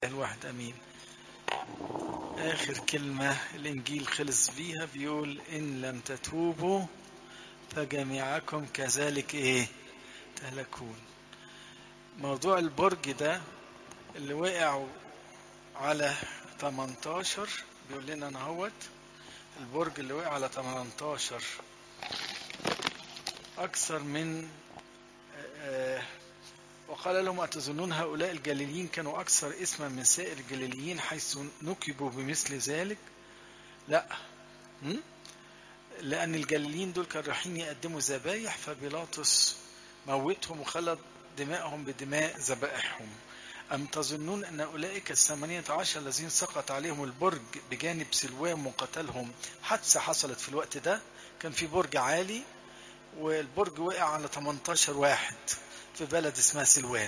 الواحد امين اخر كلمة الانجيل خلص بيها بيقول ان لم تتوبوا فجميعكم كذلك ايه تهلكون موضوع البرج ده اللي وقع على 18 بيقول لنا انا اهوت البرج اللي وقع على 18 اكثر من آه وقال لهم أتظنون هؤلاء الجليليين كانوا أكثر اسما من سائر الجليليين حيث نكبوا بمثل ذلك لا م? لأن الجليليين دول كانوا رايحين يقدموا ذبايح فبيلاطس موتهم وخلط دماءهم بدماء ذبائحهم أم تظنون أن أولئك الثمانية عشر الذين سقط عليهم البرج بجانب سلوان وقتلهم حادثة حصلت في الوقت ده كان في برج عالي والبرج وقع على 18 واحد في بلد اسمها سلوان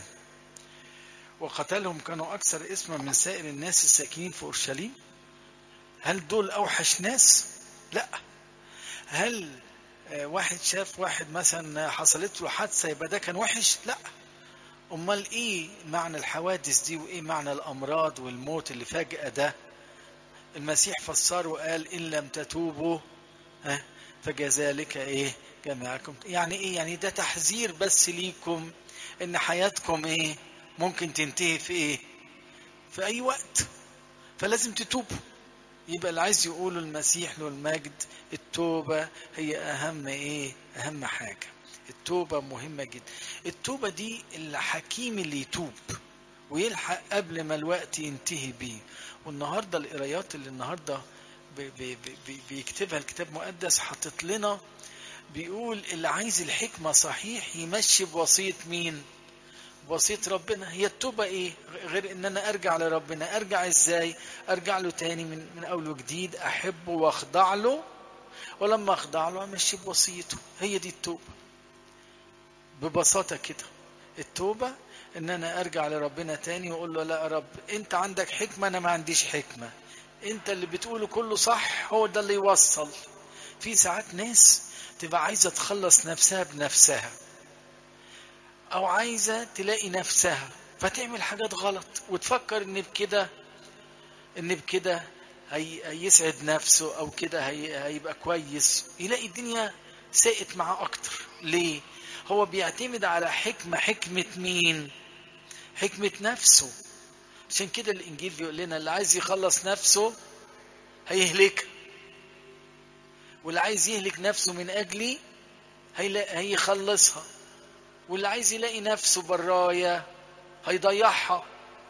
وقتلهم كانوا أكثر اسما من سائر الناس الساكنين في أورشليم هل دول أوحش ناس؟ لا هل واحد شاف واحد مثلا حصلت له حادثة يبقى ده كان وحش؟ لا أمال إيه معنى الحوادث دي وإيه معنى الأمراض والموت اللي فجأة ده المسيح فسر وقال إن لم تتوبوا ها فجذلك إيه جميعكم يعني ايه يعني ده تحذير بس ليكم ان حياتكم ايه ممكن تنتهي في ايه في اي وقت فلازم تتوبوا يبقى اللي عايز يقوله المسيح له المجد التوبة هي اهم ايه اهم حاجة التوبة مهمة جدا التوبة دي الحكيم اللي يتوب ويلحق قبل ما الوقت ينتهي بيه والنهاردة القرايات اللي النهاردة بي بي بي بيكتبها الكتاب المقدس حاطط لنا بيقول اللي عايز الحكمة صحيح يمشي بوصية مين بوصية ربنا هي التوبة ايه غير ان انا ارجع لربنا ارجع ازاي ارجع له تاني من, من اول وجديد احبه واخضع له ولما اخضع له امشي بوصيته هي دي التوبة ببساطة كده التوبة ان انا ارجع لربنا تاني واقول له لا يا رب انت عندك حكمة انا ما عنديش حكمة انت اللي بتقوله كله صح هو ده اللي يوصل في ساعات ناس تبقى عايزة تخلص نفسها بنفسها أو عايزة تلاقي نفسها فتعمل حاجات غلط وتفكر إن بكده إن بكده هي هيسعد نفسه أو كده هي هيبقى كويس يلاقي الدنيا ساءت معاه أكتر ليه؟ هو بيعتمد على حكمة حكمة مين؟ حكمة نفسه عشان كده الإنجيل بيقول لنا اللي عايز يخلص نفسه هيهلكها واللي عايز يهلك نفسه من أجلي هيخلصها واللي عايز يلاقي نفسه برايا هيضيعها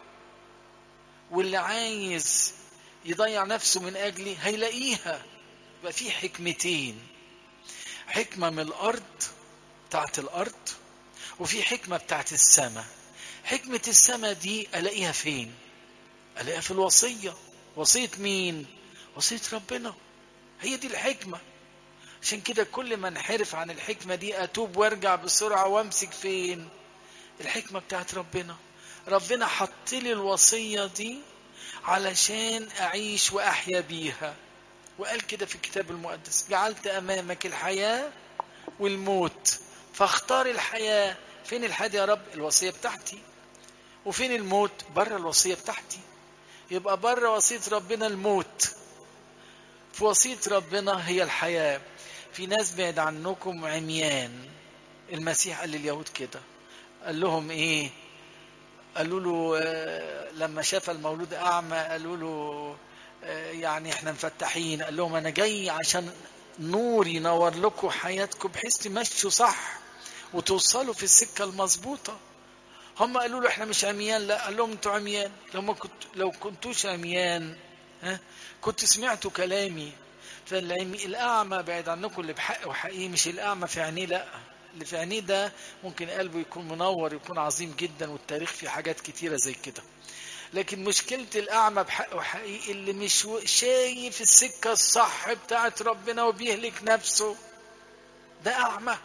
واللي عايز يضيع نفسه من أجلي هيلاقيها يبقى في حكمتين حكمة من الأرض بتاعت الأرض وفي حكمة بتاعت السماء حكمة السماء دي ألاقيها فين ألاقيها في الوصية وصية مين وصية ربنا هي دي الحكمة عشان كده كل ما انحرف عن الحكمة دي أتوب وارجع بسرعة وامسك فين الحكمة بتاعت ربنا ربنا حط لي الوصية دي علشان أعيش وأحيا بيها وقال كده في الكتاب المقدس جعلت أمامك الحياة والموت فاختار الحياة فين الحياة يا رب الوصية بتاعتي وفين الموت بره الوصية بتاعتي يبقى بره وصية ربنا الموت في وصية ربنا هي الحياة في ناس بعد عنكم عميان المسيح قال لليهود كده قال لهم ايه قالوا له آه لما شاف المولود اعمى قالوا له آه يعني احنا مفتحين قال لهم انا جاي عشان نور ينور لكم حياتكم بحيث تمشوا صح وتوصلوا في السكة المظبوطة هم قالوا له احنا مش عميان لا قال لهم انتوا عميان لو كنت لو كنتوش عميان ها كنت سمعتوا كلامي فالأعمى بعد عنكم اللي بحق وحقيقي مش الأعمى في عينيه لا اللي في عينيه ده ممكن قلبه يكون منور يكون عظيم جدا والتاريخ فيه حاجات كتيرة زي كده لكن مشكلة الأعمى بحق وحقيقي اللي مش شايف السكة الصح بتاعت ربنا وبيهلك نفسه ده أعمى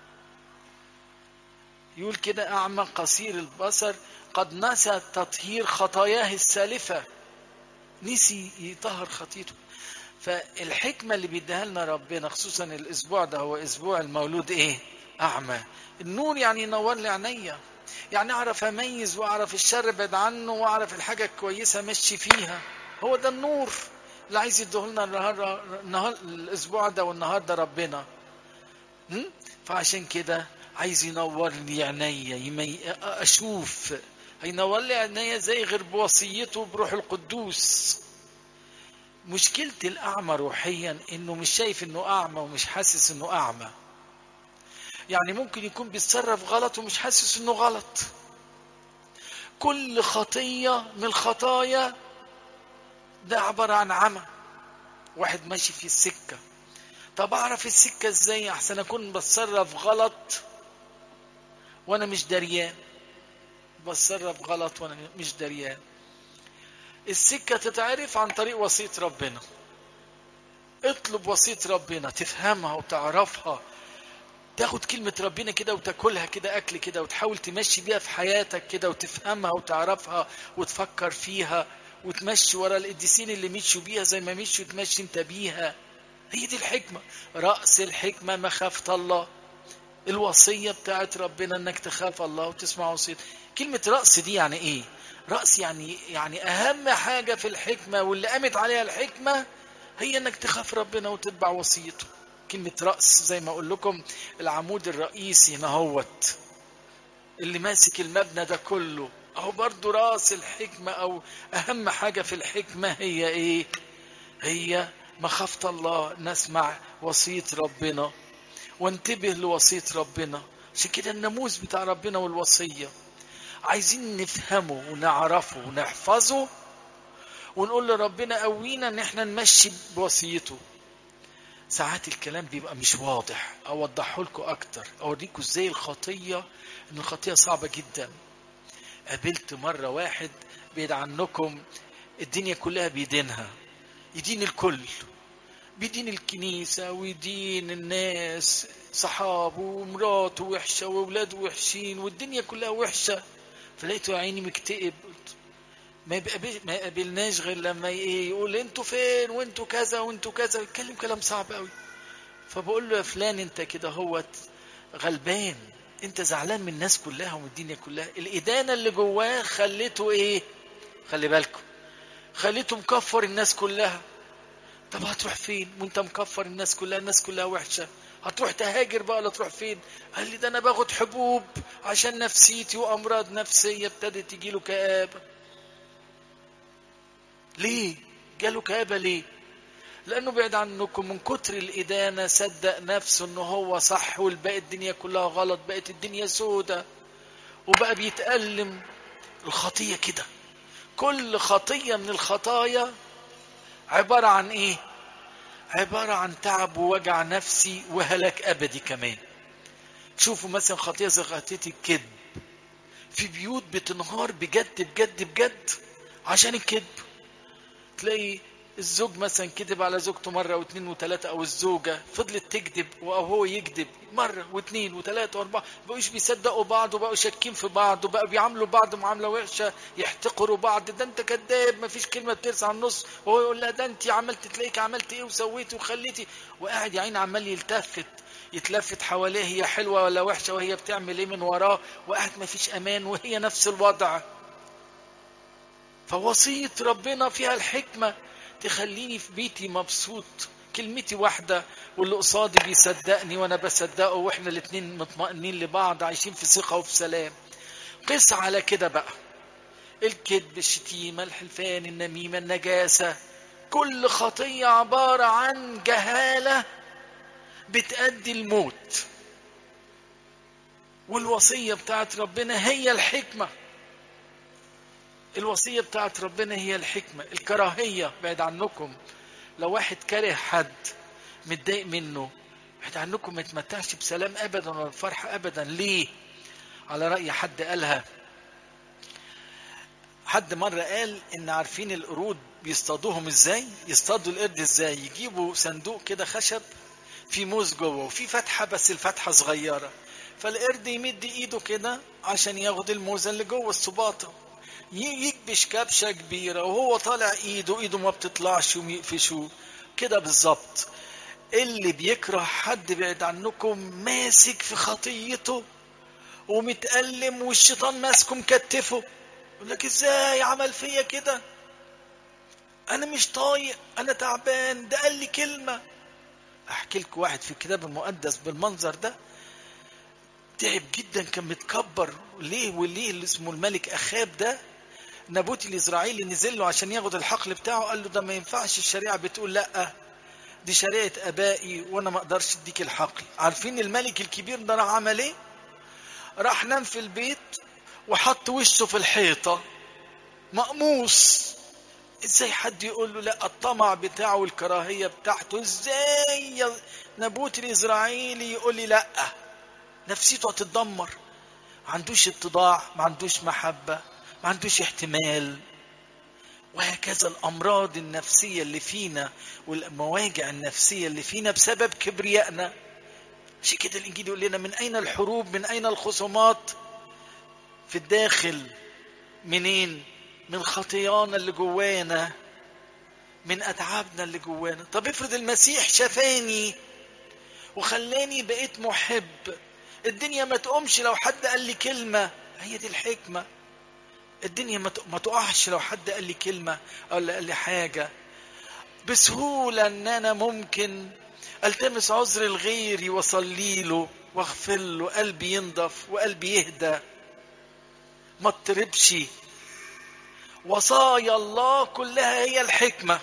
يقول كده أعمى قصير البصر قد نسى تطهير خطاياه السالفة نسي يطهر خطيته فالحكمة اللي بيديها لنا ربنا خصوصا الأسبوع ده هو أسبوع المولود إيه؟ أعمى النور يعني ينور لي عينيا يعني اعرف اميز واعرف الشر ابعد عنه واعرف الحاجه الكويسه امشي فيها هو ده النور اللي عايز يديه لنا النهار النهار الاسبوع ده والنهار ده ربنا م? فعشان كده عايز ينور لي عينيا يمي... اشوف هينور لي عينيا زي غير بوصيته بروح القدوس مشكلة الأعمى روحيا إنه مش شايف إنه أعمى ومش حاسس إنه أعمى يعني ممكن يكون بيتصرف غلط ومش حاسس إنه غلط كل خطية من الخطايا ده عبارة عن عمى واحد ماشي في السكة طب أعرف السكة إزاي أحسن أكون بتصرف غلط وأنا مش دريان بتصرف غلط وأنا مش دريان السكة تتعرف عن طريق وصية ربنا اطلب وصية ربنا تفهمها وتعرفها تاخد كلمة ربنا كده وتاكلها كده أكل كده وتحاول تمشي بيها في حياتك كده وتفهمها وتعرفها وتفكر فيها وتمشي ورا القديسين اللي مشوا بيها زي ما مشوا تمشي انت بيها هي دي الحكمة رأس الحكمة مخافة الله الوصية بتاعت ربنا انك تخاف الله وتسمع وصية كلمة رأس دي يعني ايه رأس يعني يعني أهم حاجة في الحكمة واللي قامت عليها الحكمة هي إنك تخاف ربنا وتتبع وصيته. كلمة رأس زي ما أقول لكم العمود الرئيسي نهوت اللي ماسك المبنى ده كله أهو برضو رأس الحكمة أو أهم حاجة في الحكمة هي إيه؟ هي مخافة الله نسمع وصية ربنا وانتبه لوصية ربنا عشان كده الناموس بتاع ربنا والوصيه عايزين نفهمه ونعرفه ونحفظه ونقول لربنا قوينا ان احنا نمشي بوصيته ساعات الكلام بيبقى مش واضح اوضحه لكم اكتر اوريكم ازاي الخطيه ان الخطيه صعبه جدا قابلت مره واحد بعيد عنكم الدنيا كلها بيدينها يدين الكل بيدين الكنيسة ويدين الناس صحابه ومراته وحشة وولاده وحشين والدنيا كلها وحشة فلقيته عيني مكتئب قلت ما يبقى ما يقابلناش غير لما ايه يقول انتوا فين وانتوا كذا وانتوا كذا يتكلم كلام صعب قوي فبقول له يا فلان انت كده هوت غلبان انت زعلان من الناس كلها ومن الدنيا كلها الادانه اللي جواه خليته ايه خلي بالكم خليته مكفر الناس كلها طب هتروح فين وانت مكفر الناس كلها الناس كلها وحشه هتروح تهاجر بقى ولا تروح فين قال لي ده انا باخد حبوب عشان نفسيتي وامراض نفسيه ابتدت تجي له كآبه ليه جاله كآبه ليه لانه بعيد عنكم من كتر الادانه صدق نفسه ان هو صح والباقي الدنيا كلها غلط بقت الدنيا سودة وبقى بيتألم الخطيه كده كل خطيه من الخطايا عباره عن ايه عبارة عن تعب ووجع نفسي وهلاك أبدي كمان شوفوا مثلا خطية زي خطية الكذب في بيوت بتنهار بجد بجد بجد عشان الكذب تلاقي الزوج مثلا كذب على زوجته مرة واثنين وثلاثة أو الزوجة فضلت تكذب أو هو يكذب مرة واثنين وثلاثة وأربعة بقوش بيصدقوا بعض وبقوا شاكين في بعض وبقوا بيعاملوا بعض معاملة وحشة يحتقروا بعض ده أنت كذاب مفيش كلمة بترسى على النص وهو يقول لها ده أنت عملت تلاقيك عملت إيه وسويتي وخليتي وقاعد يا عيني عمال يلتفت يتلفت حواليه هي حلوة ولا وحشة وهي بتعمل إيه من وراه وقاعد مفيش أمان وهي نفس الوضع فوصية ربنا فيها الحكمة تخليني في بيتي مبسوط كلمتي واحدة واللي قصادي بيصدقني وانا بصدقه واحنا الاتنين مطمئنين لبعض عايشين في ثقة وفي سلام قس على كده بقى الكذب الشتيمة الحلفان النميمة النجاسة كل خطية عبارة عن جهالة بتأدي الموت والوصية بتاعت ربنا هي الحكمة الوصية بتاعت ربنا هي الحكمة الكراهية بعد عنكم لو واحد كاره حد متضايق منه بعد عنكم ما يتمتعش بسلام أبدا ولا بفرح أبدا ليه على رأي حد قالها حد مرة قال إن عارفين القرود بيصطادوهم إزاي يصطادوا القرد إزاي يجيبوا صندوق كده خشب في موز جوه وفي فتحة بس الفتحة صغيرة فالقرد يمد ايده كده عشان ياخد الموزة اللي جوه السباطة يكبش كبشة كبيرة وهو طالع ايده ايده ما بتطلعش ويقفشوه كده بالظبط اللي بيكره حد بعيد عنكم ماسك في خطيته ومتألم والشيطان ماسكه مكتفه يقول لك ازاي عمل فيا كده انا مش طايق انا تعبان ده قال لي كلمة احكي لكم واحد في الكتاب المقدس بالمنظر ده تعب جدا كان متكبر ليه وليه اللي اسمه الملك اخاب ده نابوتي الاسرائيلي نزل له عشان ياخد الحقل بتاعه قال له ده ما ينفعش الشريعه بتقول لا دي شريعه ابائي وانا ما اقدرش اديك الحقل عارفين الملك الكبير ده راح عمل ايه راح نام في البيت وحط وشه في الحيطه مقموس ازاي حد يقول له لا الطمع بتاعه والكراهيه بتاعته ازاي يا نابوتي الاسرائيلي يقول لي لا نفسيته هتتدمر ما عندوش اتضاع ما عندوش محبه ما عندوش احتمال وهكذا الامراض النفسيه اللي فينا والمواجع النفسيه اللي فينا بسبب كبريائنا عشان كده الانجيل يقول لنا من اين الحروب من اين الخصومات في الداخل منين من خطيانا اللي جوانا من اتعابنا اللي جوانا طب افرض المسيح شفاني وخلاني بقيت محب الدنيا ما تقومش لو حد قال لي كلمه هي دي الحكمه الدنيا ما تقعش لو حد قال لي كلمة أو قال لي حاجة بسهولة ان انا ممكن التمس عذر الغير واصلي له واغفر له قلبي ينضف وقلبي يهدى ما اضطربش وصايا الله كلها هي الحكمة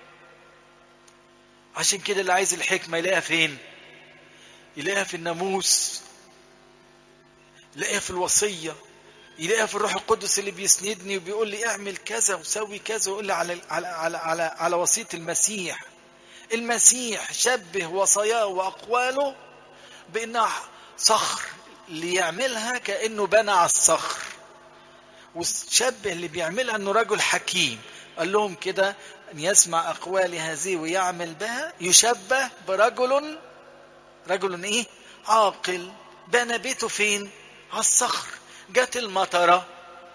عشان كده اللي عايز الحكمة يلاقيها فين يلاقيها في الناموس يلاقيها في الوصيه يلاقيها في الروح القدس اللي بيسندني وبيقول لي اعمل كذا وسوي كذا ويقول لي على على على على, على وصيه المسيح المسيح شبه وصاياه واقواله بانها صخر اللي يعملها كانه بنى على الصخر وشبه اللي بيعملها انه رجل حكيم قال لهم كده ان يسمع اقوالي هذه ويعمل بها يشبه برجل رجل ايه عاقل بنى بيته فين على الصخر جت المطرة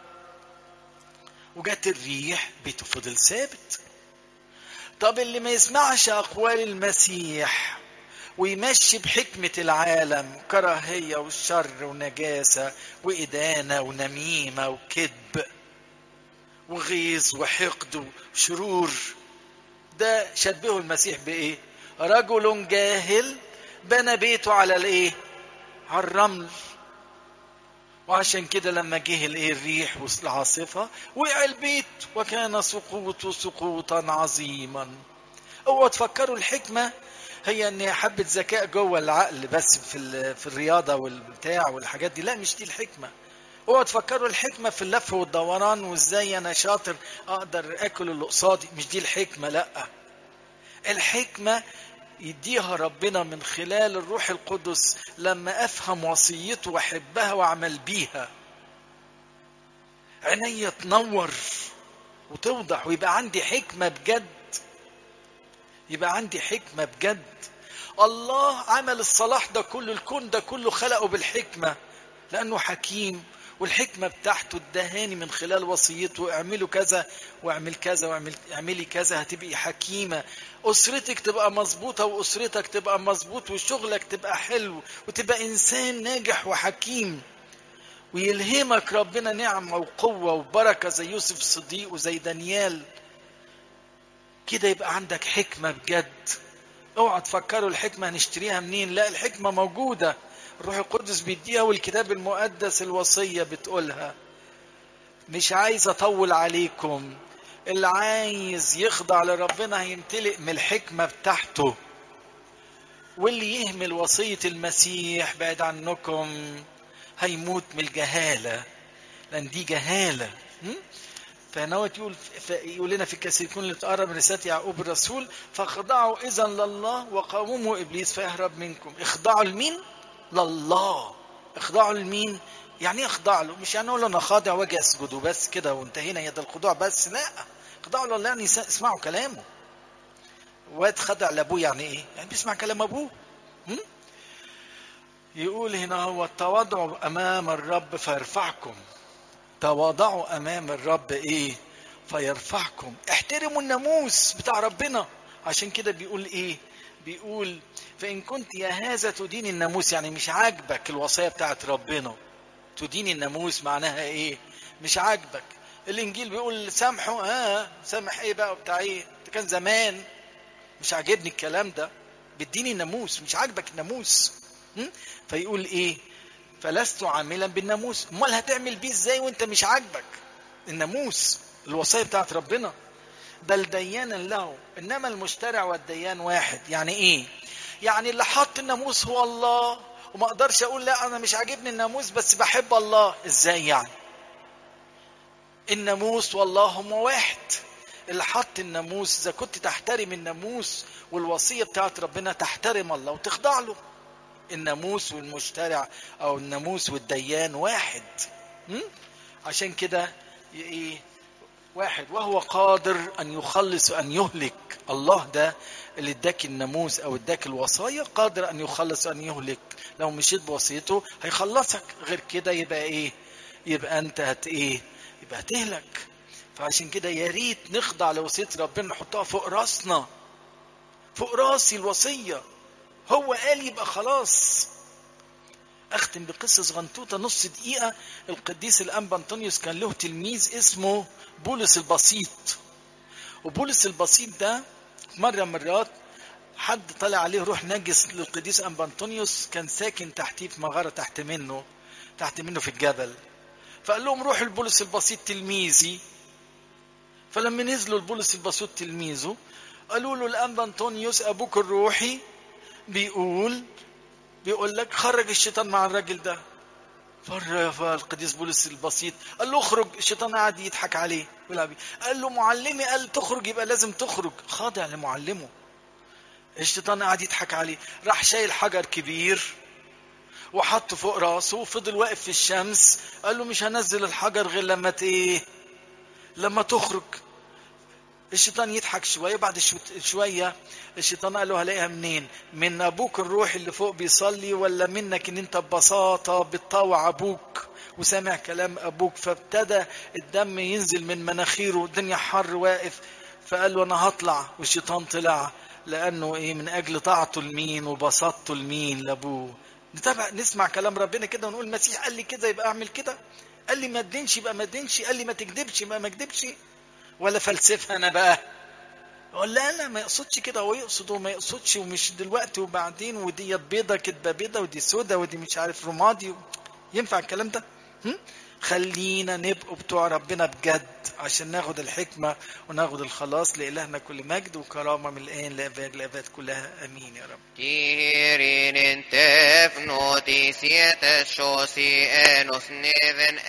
وجت الريح بيته فضل ثابت طب اللي ما يسمعش أقوال المسيح ويمشي بحكمة العالم كراهية والشر ونجاسة وإدانة ونميمة وكذب وغيظ وحقد وشرور ده شبهه المسيح بإيه؟ رجل جاهل بنى بيته على الإيه؟ على الرمل وعشان كده لما جه الايه الريح والعاصفة وقع البيت وكان سقوطه سقوطا عظيما اوعوا تفكروا الحكمة هي ان حبة ذكاء جوه العقل بس في في الرياضة والبتاع والحاجات دي لا مش دي الحكمة اوعوا تفكروا الحكمة في اللف والدوران وازاي انا شاطر اقدر اكل اللي قصادي مش دي الحكمة لا الحكمة يديها ربنا من خلال الروح القدس لما افهم وصيته واحبها واعمل بيها عينيا تنور وتوضح ويبقى عندي حكمه بجد يبقى عندي حكمه بجد الله عمل الصلاح ده كله الكون ده كله خلقه بالحكمه لانه حكيم والحكمه بتاعته ادهاني من خلال وصيته اعملوا كذا واعمل كذا واعمل اعملي كذا هتبقي حكيمه اسرتك تبقى مظبوطه واسرتك تبقى مظبوط وشغلك تبقى حلو وتبقى انسان ناجح وحكيم ويلهمك ربنا نعمه وقوه وبركه زي يوسف الصديق وزي دانيال كده يبقى عندك حكمه بجد اوعى تفكروا الحكمه هنشتريها منين لا الحكمه موجوده الروح القدس بيديها والكتاب المقدس الوصية بتقولها مش عايز أطول عليكم اللي عايز يخضع لربنا هيمتلئ من الحكمة بتاعته واللي يهمل وصية المسيح بعد عنكم هيموت من الجهالة لأن دي جهالة فنوت يقول يقول لنا في الكثيرون اللي تقرب من رسالة يعقوب الرسول فخضعوا إذا لله وقاوموا إبليس فيهرب منكم اخضعوا لمين؟ لله اخضعوا لمين يعني ايه اخضع له مش يعني اقول انا خاضع واجي اسجد وبس كده وانتهينا يد الخضوع بس لا اخضعوا لله يعني اسمعوا كلامه واد خضع لابوه يعني ايه يعني بيسمع كلام ابوه هم؟ يقول هنا هو التواضع امام الرب فيرفعكم تواضعوا امام الرب ايه فيرفعكم احترموا الناموس بتاع ربنا عشان كده بيقول ايه بيقول فإن كنت يا هذا تدين الناموس يعني مش عاجبك الوصية بتاعت ربنا تدين الناموس معناها ايه مش عاجبك الانجيل بيقول سامحوا اه سامح ايه بقى وبتاع ايه ده كان زمان مش عاجبني الكلام ده بتديني الناموس مش عاجبك الناموس م? فيقول ايه فلست عاملا بالناموس امال هتعمل بيه ازاي وانت مش عاجبك الناموس الوصيه بتاعت ربنا بل ديانا له انما المشترع والديان واحد يعني ايه يعني اللي حط الناموس هو الله وما اقدرش اقول لا انا مش عاجبني الناموس بس بحب الله ازاي يعني الناموس والله هم واحد اللي حط الناموس اذا كنت تحترم الناموس والوصيه بتاعت ربنا تحترم الله وتخضع له الناموس والمشترع او الناموس والديان واحد م? عشان كده ايه واحد وهو قادر ان يخلص وان يهلك الله ده اللي اداك الناموس او اداك الوصايا قادر ان يخلص وان يهلك لو مشيت بوصيته هيخلصك غير كده يبقى ايه يبقى انت هت ايه يبقى هتهلك فعشان كده يا ريت نخضع لوصيه ربنا نحطها فوق راسنا فوق راسي الوصيه هو قال يبقى خلاص اختم بقصه صغنطوطه نص دقيقه القديس الانبا انطونيوس كان له تلميذ اسمه بولس البسيط وبولس البسيط ده مره مرات حد طلع عليه روح نجس للقديس انبا انطونيوس كان ساكن تحتيه في مغاره تحت منه تحت منه في الجبل فقال لهم روحوا لبولس البسيط تلميذي فلما نزلوا لبولس البسيط تلميذه قالوا له الانبا انطونيوس ابوك الروحي بيقول بيقول لك خرج الشيطان مع الراجل ده فر فالقديس بولس البسيط قال له اخرج الشيطان قاعد يضحك عليه ويلعب قال له معلمي قال تخرج يبقى لازم تخرج خاضع لمعلمه الشيطان قاعد يضحك عليه راح شايل حجر كبير وحطه فوق راسه وفضل واقف في الشمس قال له مش هنزل الحجر غير لما ايه لما تخرج الشيطان يضحك شويه بعد شويه الشيطان قال له هلاقيها منين من ابوك الروح اللي فوق بيصلي ولا منك ان انت ببساطه بتطاوع ابوك وسامع كلام ابوك فابتدى الدم ينزل من مناخيره الدنيا حر واقف فقال له انا هطلع والشيطان طلع لانه ايه من اجل طاعته لمين وبساطته لمين لابوه نتابع نسمع كلام ربنا كده ونقول المسيح قال لي كده يبقى اعمل كده قال لي ما تدينش يبقى ما تدينش قال لي ما تكذبش يبقى ما اكذبش ولا فلسفه انا بقى ولا لا ما يقصدش كده هو يقصد وما يقصدش ومش دلوقتي وبعدين ودي بيضه كدبه بيضه ودي سودا ودي مش عارف رمادي ينفع الكلام ده؟ هم؟ خلينا نبقوا بتوع ربنا بجد عشان ناخد الحكمة وناخد الخلاص لإلهنا كل مجد وكرامة من الآن لأباد لأباد كلها أمين يا رب Kyrin inte fnotisiet sjåsi enos neven